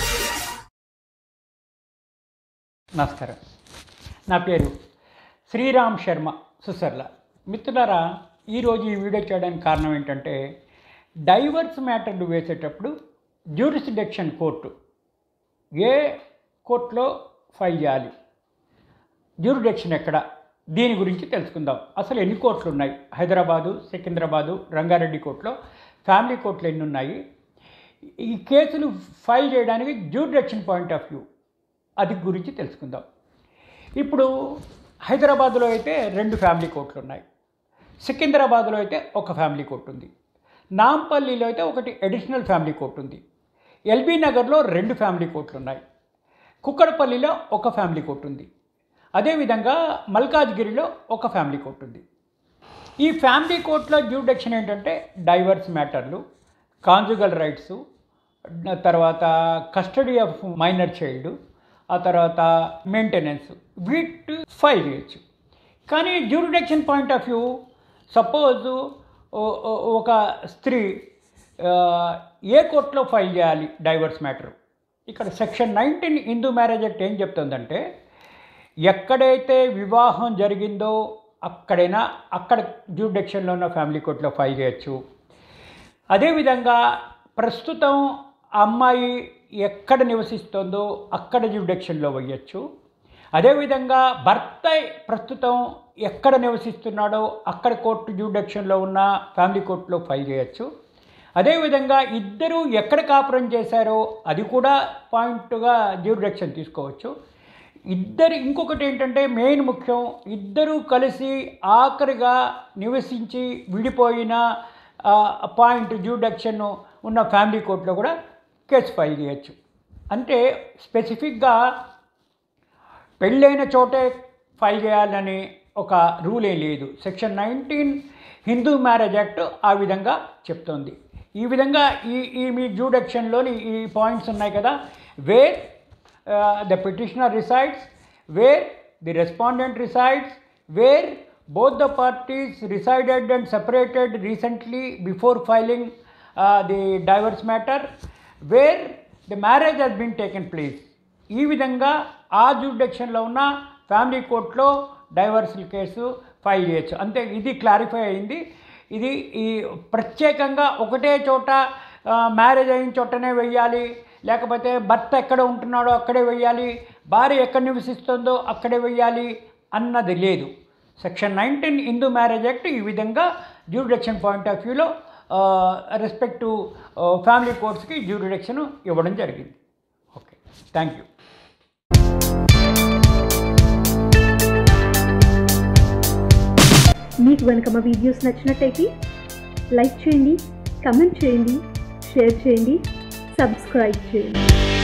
నమస్కారం నా పేరు శ్రీరామ్ శర్మ సుసర్ల మిత్రులారా ఈరోజు ఈ వీడియో చేయడానికి కారణం ఏంటంటే డైవర్స్ మ్యాటర్లు వేసేటప్పుడు జ్యూరిస్డిక్షన్ కోర్టు ఏ కోర్టులో ఫైల్ చేయాలి జ్యూరిడిక్షన్ ఎక్కడ దీని గురించి తెలుసుకుందాం అసలు ఎన్ని కోర్టులు ఉన్నాయి హైదరాబాదు సికింద్రాబాదు రంగారెడ్డి కోర్టులో ఫ్యామిలీ కోర్టులు ఎన్ని ఉన్నాయి ఈ కేసులు ఫైల్ చేయడానికి జ్యూరిడిక్షన్ పాయింట్ ఆఫ్ వ్యూ అది గురించి తెలుసుకుందాం ఇప్పుడు హైదరాబాద్లో అయితే రెండు ఫ్యామిలీ కోర్టులు ఉన్నాయి సికింద్రాబాద్లో అయితే ఒక ఫ్యామిలీ కోర్టు ఉంది నాంపల్లిలో అయితే ఒకటి అడిషనల్ ఫ్యామిలీ కోర్టు ఉంది ఎల్బీ నగర్లో రెండు ఫ్యామిలీ కోర్టులు ఉన్నాయి కుక్కడపల్లిలో ఒక ఫ్యామిలీ కోర్టు ఉంది అదేవిధంగా మల్కాజ్గిరిలో ఒక ఫ్యామిలీ కోర్టు ఉంది ఈ ఫ్యామిలీ కోర్టులో జ్యూడిక్షన్ ఏంటంటే డైవర్స్ మ్యాటర్లు కాంజుగల్ రైట్స్ తర్వాత కస్టడీ ఆఫ్ మైనర్ చైల్డ్ ఆ తర్వాత మెయింటెనెన్స్ వీటి ఫైల్ చేయొచ్చు కానీ jurisdiction point of view suppose ఒక స్త్రీ ఆ, ఏ కోర్టులో ఫైల్ చేయాలి డైవర్స్ మ్యాటర్ ఇక్కడ section nineteen Hindu marriage act ఏం చెప్తుందంటే ఎక్కడైతే వివాహం జరిగిందో అక్కడైనా అక్కడ జ్యూడిక్షన్లో ఉన్న ఫ్యామిలీ కోర్టులో ఫైల్ చేయొచ్చు అదేవిధంగా ప్రస్తుతం ఆ అమ్మాయి ఎక్కడ నివసిస్తుందో అక్కడ జ్యూడిక్షన్లో వేయచ్చు అదేవిధంగా భర్త ప్రస్తుతం ఎక్కడ నివసిస్తున్నాడో అక్కడ కోర్టు జ్యూడిక్షన్లో ఉన్న ఫ్యామిలీ కోర్టులో ఫైల్ చేయొచ్చు అదేవిధంగా ఇద్దరు ఎక్కడ కాపురం చేశారో అది కూడా పాయింట్గా జ్యూరిడక్షన్ తీసుకోవచ్చు ఇద్దరు ఇంకొకటి ఏంటంటే మెయిన్ ముఖ్యం ఇద్దరు కలిసి ఆఖరిగా నివసించి విడిపోయిన ఆ, పాయింట్ జ్యూడిక్షన్ ఉన్న ఫ్యామిలీ కోర్టులో కూడా కేసు ఫైల్ చేయొచ్చు అంటే స్పెసిఫిక్గా పెళ్ళైన చోటే ఫైల్ చేయాలని ఒక రూల్ ఏం లేదు section nineteen Hindu marriage act ఆ విధంగా చెప్తోంది ఈ విధంగా ఈ ఈ మీ జ్యూడక్షన్లోని ఈ పాయింట్స్ ఉన్నాయి కదా where the petitioner resides where the respondent resides where both the parties resided and separated recently before filing the divorce matter where the marriage has been taken place ఈ విధంగా ఆ జ్యూడిక్షన్లో ఉన్న ఫ్యామిలీ కోర్టులో డైవర్స్ కేసు ఫైల్ చేయొచ్చు అంతే ఇది clarify అయింది ఇది ఈ ప్రత్యేకంగా ఒకటే చోట మ్యారేజ్ అయిన చోటనే వెయ్యాలి లేకపోతే భర్త ఎక్కడ ఉంటున్నాడో అక్కడే వెయ్యాలి భార్య ఎక్కడ నివసిస్తుందో అక్కడే వెయ్యాలి అన్నది లేదు section nineteen Hindu marriage act ఈ విధంగా జ్యూరిడక్షన్ పాయింట్ ఆఫ్ వ్యూలో రెస్పెక్ట్ టు ఫ్యామిలీ కోర్ట్స్కి జ్యూరిడక్షన్ ఇవ్వడం జరిగింది ఓకే థ్యాంక్ యూ మీకు కనుక మా వీడియోస్ నచ్చినట్టయితే లైక్ చేయండి కమెంట్ చేయండి షేర్ చేయండి సబ్స్క్రైబ్ చేయండి